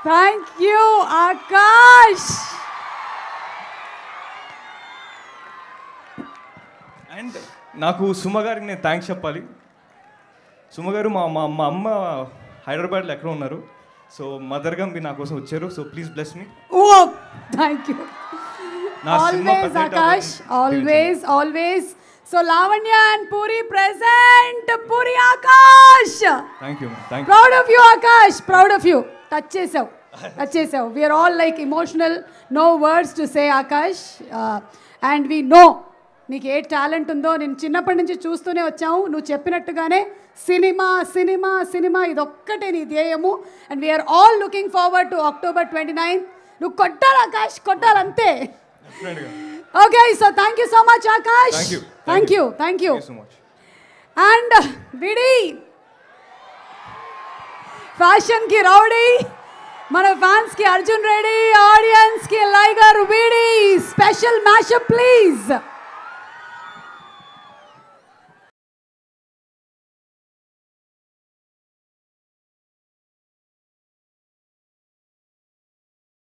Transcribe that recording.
Thank you Akash and నాకు సుమ గారికి నేను థ్యాంక్స్ చెప్పాలి సుమ గారు మా మా మా అమ్మ హైదరాబాద్లో ఎక్కడ ఉన్నారు సో మదర్గా మీరు నా కోసం వచ్చారు so please bless me oh thank you నా సినిమా ఆల్వేస్ పెద్ద hit ఆకాష్ అవ్వాలని always always so Lavanya and Puri present Puri Akash thank you thank you proud of you Akash proud of you touch చేసావు టచ్ చేసావు we are all like emotional no words to say Akash and we know నీకు a talent ఉందో నేను చిన్నప్పటి నుంచి చూస్తూనే వచ్చాము నువ్వు చెప్పినట్టుగానే సినిమా సినిమా సినిమా ఇదొక్కటే నీ ధ్యేయము and we are all looking forward to October twenty ninth నువ్వు కొట్టాలి ఆకాష్ కొట్టాలంతే డెఫినెట్గా okay so thank you so much Akash Thank you. Thank you thank you so much and VD fashion కి రౌడీ మన ఫ్యాన్స్ కి అర్జున్ రెడ్డి ఆడియన్స్ కి లైగర్ విడి స్పెషల్ మ్యాషప్ ప్లీజ్